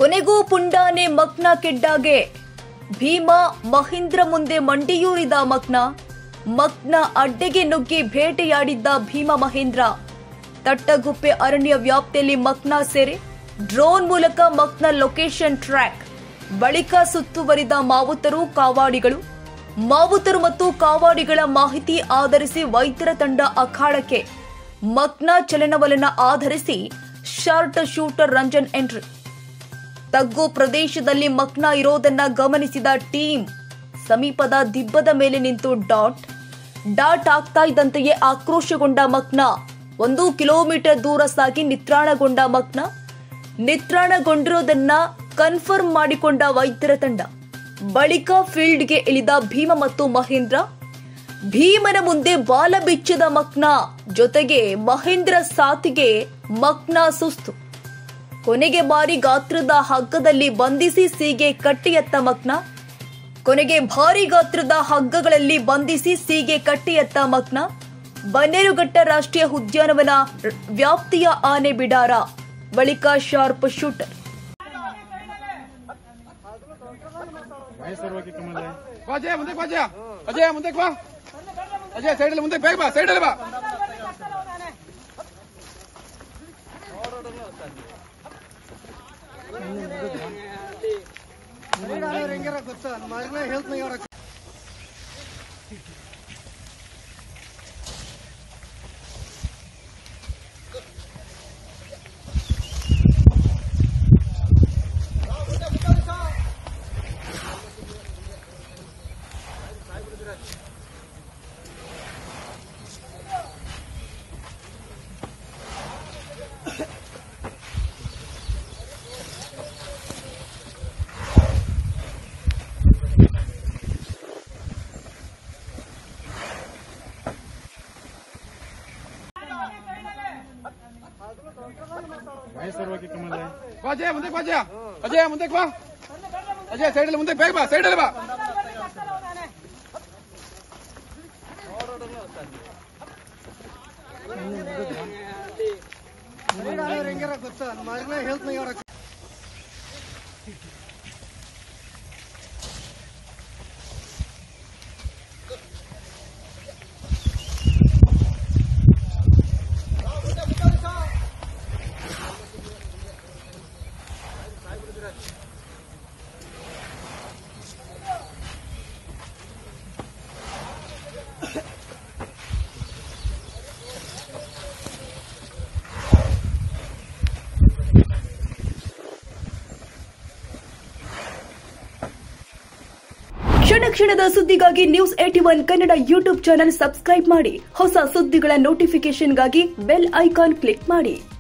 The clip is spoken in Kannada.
ಕೊನೆಗೂ ಪುಂಡಾನೆ ಮಕ್ನ ಕೆಡ್ಡಾಗೆ ಭೀಮಾ ಮಹೀಂದ್ರ ಮುಂದೆ ಮಂಡಿಯೂರಿದ ಮಕ್ನ ಮಕ್ನ ಅಡ್ಡೆಗೆ ನುಗ್ಗಿ ಬೇಟೆಯಾಡಿದ್ದ ಭೀಮ ಮಹೇಂದ್ರ ತಟ್ಟಗುಪ್ಪೆ ಅರಣ್ಯ ವ್ಯಾಪ್ತಿಯಲ್ಲಿ ಮಕ್ನ ಸೇರೆ ಡ್ರೋನ್ ಮೂಲಕ ಮಕ್ನ ಲೊಕೇಶನ್ ಟ್ರ್ಯಾಕ್ ಬಳಿಕ ಸುತ್ತುವರಿದ ಮಾವುತರು ಕಾವಾಡಿಗಳು ಮಾವುತರು ಮತ್ತು ಕಾವಾಡಿಗಳ ಮಾಹಿತಿ ಆಧರಿಸಿ ವೈದ್ಯರ ತಂಡ ಅಖಾಡಕ್ಕೆ ಮಕ್ನ ಚಲನವಲನ ಆಧರಿಸಿ ಶಾರ್ಟ್ ಶೂಟರ್ ರಂಜನ್ ಎಂಟ್ರಿ ತಗ್ಗು ಪ್ರದೇಶದಲ್ಲಿ ಮಕ್ನ ಇರೋದನ್ನ ಗಮನಿಸಿದ ಟೀಮ್ ಸಮೀಪದ ದಿಬ್ಬದ ಮೇಲೆ ನಿಂತು ಡಾಟ್ ಡಾಟ್ ಆಗ್ತಾ ಇದ್ದಂತೆಯೇ ಆಕ್ರೋಶಗೊಂಡ ಮಕ್ನ ಒಂದು ಕಿಲೋಮೀಟರ್ ದೂರ ಸಾಗಿ ನಿತ್ರಾಣಗೊಂಡ ಮಕ್ನ ನಿತ್ರಾಣಗೊಂಡಿರೋದನ್ನ ಕನ್ಫರ್ಮ್ ಮಾಡಿಕೊಂಡ ವೈದ್ಯರ ತಂಡ ಬಳಿಕ ಫೀಲ್ಡ್ಗೆ ಇಳಿದ ಭೀಮ ಮತ್ತು ಮಹೇಂದ್ರ ಭೀಮನ ಮುಂದೆ ಬಾಲ ಬಿಚ್ಚಿದ ಮಕ್ನ ಜೊತೆಗೆ ಮಹೇಂದ್ರ ಸಾತಿಗೆ ಮಕ್ನ ಸುಸ್ತು ಕೊನೆಗೆ ಬಾರಿ ಗಾತ್ರದ ಹಗ್ಗದಲ್ಲಿ ಬಂಧಿಸಿ ಸೀಗೆ ಕಟ್ಟಿಯತ್ತ ಮಕ್ನ ಕೊನೆಗೆ ಭಾರಿ ಗಾತ್ರದ ಹಗ್ಗಗಳಲ್ಲಿ ಬಂಧಿಸಿ ಸೀಗೆ ಕಟ್ಟಿಯತ್ತ ಮಕ್ನ ಬನ್ನೇರುಘಟ್ಟ ರಾಷ್ಟ್ರೀಯ ಉದ್ಯಾನವನ ವ್ಯಾಪ್ತಿಯ ಆನೆ ಬಿಡಾರ ಬಳಿಕ ಶಾರ್ಪ್ ಶೂಟರ್ ಮೈಸೂರು ಹೋಗಿ ಕಮಲ ಬಾ ಅಜಯ ಮುಂದಕ್ಕೆ ಬಾ ಅಜಯ ಅಜಯ ಮುಂದಕ್ಕೆ ಬಾ ಅಜಯ ಸೈಡಲ್ಲಿ ಮುಂದಕ್ಕೆ ಬೇಗ ಬಾ ಸೈಡಲ್ಲಿ ಬಾ ಮೈಸೂರು ಹೋಗಿ ಕಮಲ ಬಾ ಅಜಯ ಮುಂದಕ್ಕೆ ಬಾ ಅಜಯ ಅಜಯ ಮುಂದಕ್ಕೆ ಬಾ ಅಜಯ ಸೈಡಲ್ಲಿ ಮುಂದಕ್ಕೆ ಬೇಗ ಬಾ ಸೈಡಲ್ಲಿ ಬಾ ಕ್ಷಣ ಕ್ಷಣದ ಸುದ್ದಿಗಾಗಿ news eighty one Kannada YouTube channel subscribe ಮಾಡಿ ಹೊಸ ಸುದ್ದಿಗಳ ನೋಟಿಫಿಕೇಶನ್ಗಾಗಿ ಬೆಲ್ ಐಕಾನ್ ಕ್ಲಿಕ್ ಮಾಡಿ